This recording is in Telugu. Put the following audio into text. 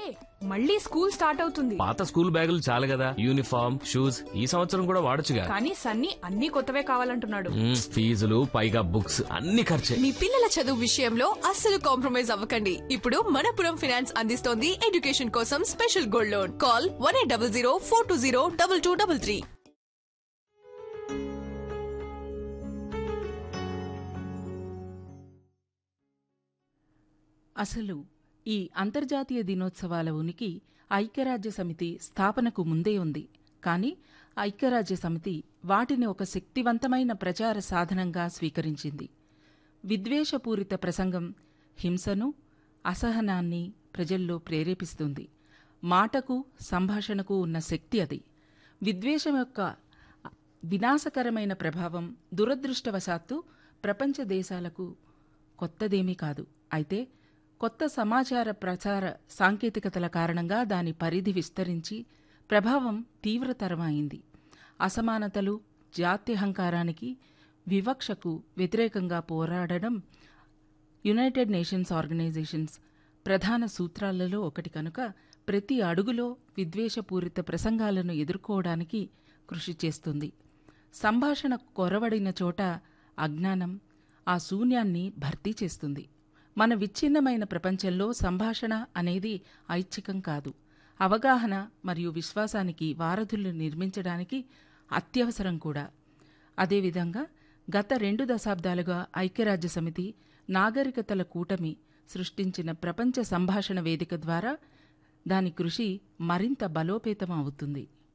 మళ్ళీ స్కూల్ స్టార్ట్ అవుతుంది పాత స్కూల్ బ్యాగులు చాలు కదా యూనిఫామ్ షూస్ ఈ సంవత్సరం కూడా వాడొచ్చుగా కానీ సన్నీ అన్ని కొత్తవే కావాలంటున్నాడు మ్మ్, ఫీజులు పైగా బుక్స్ అన్ని ఖర్చే మీ పిల్లల చదువు విషయంలో అస్సలు కాంప్రమైజ్ అవ్వకండి ఇప్పుడు మనపురం ఫైనాన్స్ అందిస్తోంది ఎడ్యుకేషన్ కోసం special gold loan call one eight double zero four two zero double two double three అసలు ఈ అంతర్జాతీయ దినోత్సవాల ఉనికి ఐక్యరాజ్య సమితి స్థాపనకు ముందే ఉంది కానీ ఐక్యరాజ్య సమితి వాటిని ఒక శక్తివంతమైన ప్రచార సాధనంగా స్వీకరించింది విద్వేషపూరిత ప్రసంగం హింసను అసహనాన్ని ప్రజల్లో ప్రేరేపిస్తుంది మాటకు సంభాషణకు ఉన్న శక్తి అది విద్వేషం యొక్క వినాశకరమైన ప్రభావం దురదృష్టవశాత్తు ప్రపంచ దేశాలకు కొత్తదేమీ కాదు అయితే కొత్త సమాచార ప్రచార సాంకేతికతల కారణంగా దాని పరిధి విస్తరించి ప్రభావం తీవ్రతరమైంది అసమానతలు జాత్యహంకారానికి వివక్షకు వ్యతిరేకంగా పోరాడడం యునైటెడ్ నేషన్స్ ఆర్గనైజేషన్స్ ప్రధాన సూత్రాలలో ఒకటి కనుక ప్రతి అడుగులో విద్వేషపూరిత ప్రసంగాలను ఎదుర్కోవడానికి కృషి చేస్తుంది సంభాషణ కొరవడిన చోట అజ్ఞానం ఆ శూన్యాన్ని భర్తీ చేస్తుంది మన విచ్ఛిన్నమైన ప్రపంచంలో సంభాషణ అనేది ఐచ్ఛికం కాదు అవగాహన మరియు విశ్వాసానికి వారధులు నిర్మించడానికి అత్యవసరం కూడా అదేవిధంగా గత రెండు దశాబ్దాలుగా ఐక్యరాజ్య సమితి నాగరికతల కూటమి సృష్టించిన ప్రపంచ సంభాషణ వేదిక ద్వారా దాని కృషి మరింత బలోపేతం అవుతుంది